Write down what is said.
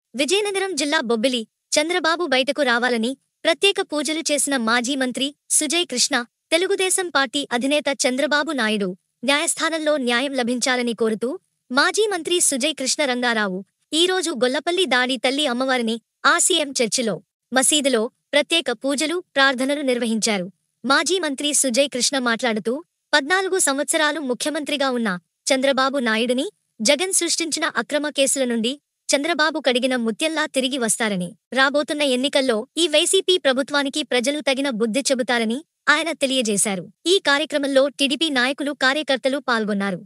విజయనగరం జిల్లా బొబ్బిలి చంద్రబాబు బయటకు రావాలని ప్రత్యేక పూజలు చేసిన మాజీ మంత్రి సుజయ్ కృష్ణ తెలుగుదేశం పార్టీ అధినేత చంద్రబాబు నాయుడు న్యాయస్థానంలో న్యాయం లభించాలని కోరుతూ మాజీ మంత్రి సుజయ్ కృష్ణ రంగారావు ఈరోజు గొల్లపల్లి దాడి తల్లి అమ్మవారిని ఆర్సీఎం చర్చిలో మసీదులో ప్రత్యేక పూజలు ప్రార్థనలు నిర్వహించారు మాజీ మంత్రి సుజయ్ కృష్ణ మాట్లాడుతూ పద్నాలుగు సంవత్సరాలు ముఖ్యమంత్రిగా ఉన్న చంద్రబాబు నాయుడిని జగన్ సృష్టించిన అక్రమ కేసుల నుండి చంద్రబాబు కడిగిన ముత్యంలా తిరిగి వస్తారని రాబోతున్న ఎన్నికల్లో ఈ వైసీపీ ప్రభుత్వానికి ప్రజలు తగిన బుద్ధి చెబుతారని ఆయన తెలియజేశారు ఈ కార్యక్రమంలో టీడీపీ నాయకులు కార్యకర్తలు పాల్గొన్నారు